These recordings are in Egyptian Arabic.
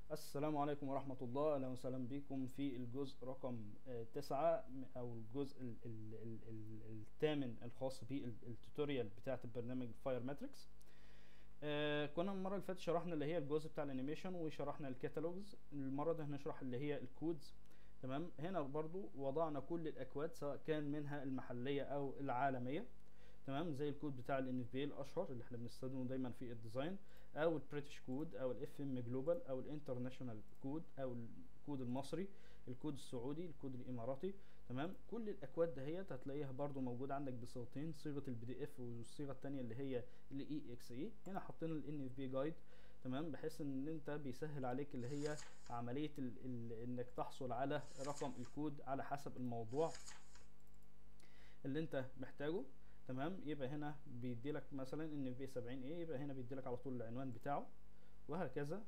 السلام عليكم ورحمة الله أهلا وسهلا بكم في الجزء رقم آه، تسعة م- أو الجزء ال- ال- ال- ال- الثامن الخاص بالتوتوريال بتاعة البرنامج فاير ماتريكس كنا المرة اللي فاتت شرحنا اللي هي الجزء بتاع الانيميشن وشرحنا الكتالوجز المرة دي هنشرح اللي هي الكودز تمام هنا برضو وضعنا كل الأكواد سواء كان منها المحلية أو العالمية تمام زي الكود بتاع الان اف بي الاشهر اللي احنا بنستخدمه دايما في الديزاين او البريتش كود او الاف ام جلوبال او الانترناشونال كود او الكود المصري الكود السعودي الكود الاماراتي تمام كل الاكواد دهيت هتلاقيها برضو موجوده عندك بصيغتين صيغه البي دي اف والصيغه الثانيه اللي هي الاي اكس اي هنا حاطين الان اف بي جايد تمام بحيث ان انت بيسهل عليك اللي هي عمليه ال ال انك تحصل على رقم الكود على حسب الموضوع اللي انت محتاجه تمام يبقى هنا بيدي لك مثلا ان في 70 ايه يبقى هنا بيدي لك على طول العنوان بتاعه وهكذا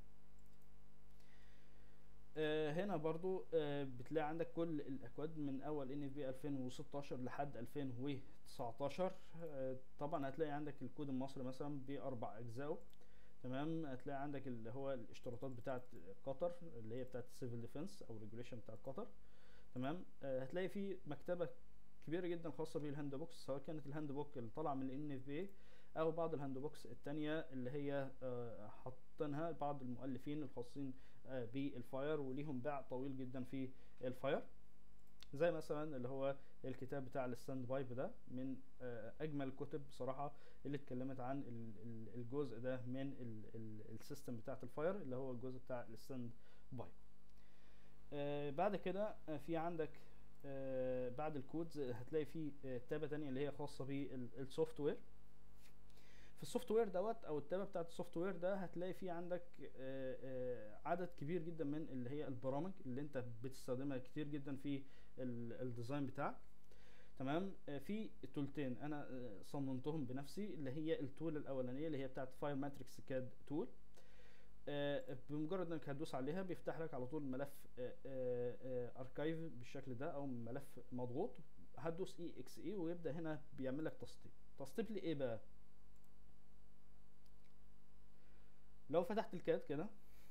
آه هنا برضو آه بتلاقي عندك كل الاكواد من اول ان في 2016 لحد 2019 آه طبعا هتلاقي عندك الكود المصري مثلا باربع اجزائه تمام هتلاقي عندك اللي هو الاشتراطات بتاعه قطر اللي هي بتاعه السيفل ديفense او ريجوليشن بتاعه قطر تمام آه هتلاقي في مكتبه كبيره جدا خاصه بالهاند بوكس سواء كانت الهاند بوك اللي طالعه من الان اف بي او بعض الهاند بوكس التانية اللي هي آه، حاطينها بعض المؤلفين الخاصين آه، بالفاير وليهم باع طويل جدا في الفاير زي مثلا اللي هو الكتاب بتاع الستاند بايب ده من آه، اجمل الكتب بصراحه اللي اتكلمت عن ال- ال- الجزء ده من ال- ال- السيستم بتاعت الفاير اللي هو الجزء بتاع الستاند بايب آه، بعد كده آه، في عندك آه، بعد الكودز هتلاقي في آه، تابة تانية اللي هي خاصة بالسوفت وير في السوفت وير دوت او التابة بتاعت السوفت وير ده هتلاقي في عندك آه، آه، عدد كبير جدا من اللي هي البرامج اللي انت بتستخدمها كتير جدا في ال- الديزاين بتاعك تمام آه، في تولتين انا آه، صممتهم بنفسي اللي هي التول الاولانيه اللي هي بتاعت فاير ماتريكس كاد تول آه، بمجرد انك هتدوس عليها بيفتح لك على طول ملف اركايف بالشكل ده او ملف مضغوط هتدوس اي اكس اي ويبدا هنا بيعمل لك تسطيب تسطيب لايه بقى لو فتحت الكاد كده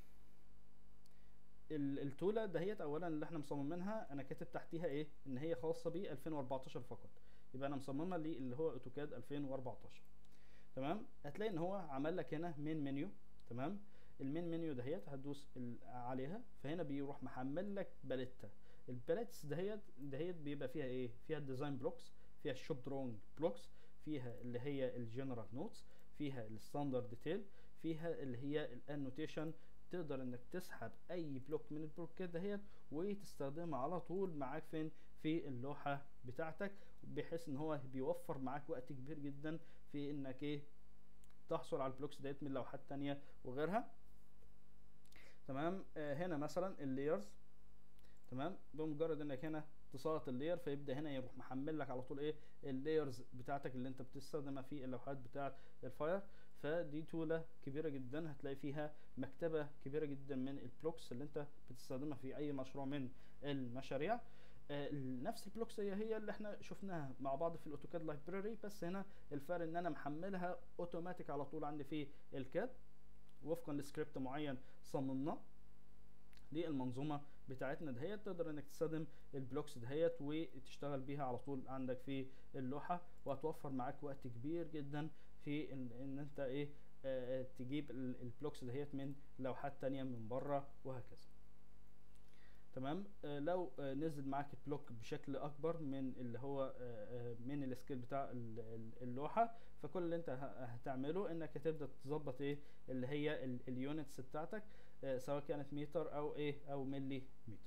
ال- التولة دهيت اولا اللي احنا مصممينها انا كاتب تحتيها ايه ان هي خاصة ب 2014 فقط يبقى انا مصممها لي اللي هو اوتوكاد 2014 تمام هتلاقي ان هو عمل لك هنا مين منيو تمام المين منيو دهيت هتدوس ال- عليها فهنا بيروح محمل لك باليتا الباليتس دهيت دهيت بيبقى فيها ايه فيها الديزاين بلوكس فيها الشوب درونج بلوكس فيها اللي هي الجنرال نوتس فيها الستاندرد ديتيل فيها اللي هي الانوتيشن تقدر انك تسحب اي بلوك من البلوكات دهيت وتستخدمها على طول معاك فين في اللوحة بتاعتك بحيث ان هو بيوفر معاك وقت كبير جدا في انك ايه تحصل على البلوكس ديت من لوحات تانية وغيرها تمام آه هنا مثلا اللايرز تمام بمجرد انك هنا تسقط اللاير فيبدا هنا يروح محمل لك على طول ايه اللايرز بتاعتك اللي انت بتستخدمها في اللوحات بتاعه الفاير فدي تولة كبيرة جدا هتلاقي فيها مكتبة كبيرة جدا من البلوكس اللي انت بتستخدمها في اي مشروع من المشاريع آه، نفس البلوكس هي هي اللي احنا شفناها مع بعض في الاوتوكاد لايبراري بس هنا الفرق ان انا محملها اوتوماتيك على طول عندي في الكاد وفقا لسكريبت معين صممناه للمنظومه بتاعتنا دهيت تقدر انك تستخدم البلوكس دهيت وتشتغل بيها على طول عندك في اللوحه وهتوفر معاك وقت كبير جدا في ان, إن انت ايه آه تجيب ال- البلوكس دهيت من لوحات تانية من بره وهكذا تمام آه لو آه نزل معاك البلوك بشكل اكبر من اللي هو آه آه من السكيل بتاع ال- ال- اللوحه فكل اللي انت ه- هتعمله انك هتبدا تظبط ايه اللي هي ال- اليونتس بتاعتك آه سواء كانت متر او ايه او ملي متر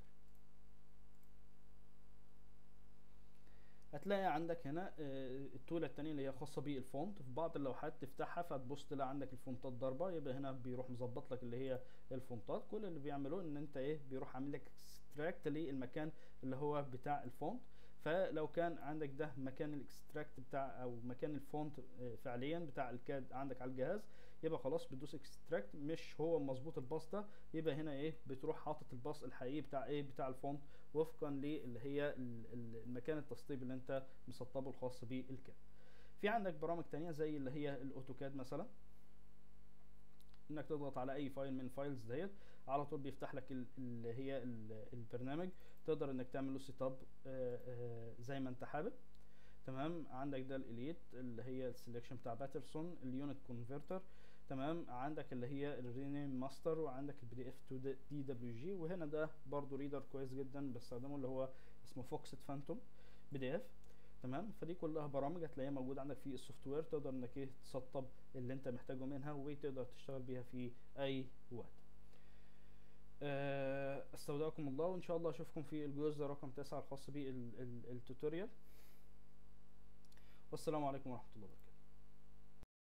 هتلاقي عندك هنا آه، التولة التانية اللي هي خاصة بالفونت في بعض اللوحات تفتحها فتبص تلاقي عندك الفونتات ضربة يبقى هنا بيروح مظبط لك اللي هي الفونتات كل اللي بيعملوه ان انت ايه بيروح عامل لك اكستراكت للمكان اللي هو بتاع الفونت فلو كان عندك ده مكان الاكستراكت بتاع او مكان الفونت آه، فعليا بتاع الكاد عندك على الجهاز يبقى خلاص بتدوس اكستراكت مش هو مظبوط الباص ده يبقى هنا ايه بتروح حاطط الباص الحقيقي بتاع ايه بتاع الفونت وفقا للي هي ال- ال- المكان التسطيب اللي انت مسطبه الخاص بالكاد في عندك برامج تانية زي اللي هي الاوتوكاد مثلا انك تضغط على اي فايل من الفايلز ديت على طول بيفتح لك ال- اللي هي ال- البرنامج تقدر انك تعمل له سيت اب زي ما انت حابب تمام عندك ده الاليت اللي هي السلكشن بتاع باترسون اليونت كونفرتر تمام عندك اللي هي الرينيم ماستر وعندك البي دي اف تو دي دبليو جي وهنا ده برضو ريدر كويس جدا بستخدمه اللي هو اسمه فوكسيت فانتوم بي دي اف تمام فدي كلها برامج هتلاقيها موجوده عندك في السوفت وير تقدر انك ايه تسطب اللي انت محتاجه منها وتقدر تشتغل بيها في اي وقت آه، استودعكم الله وان شاء الله اشوفكم في الجزء رقم تسعة الخاص بالتوتوريال والسلام عليكم ورحمه الله وبركاته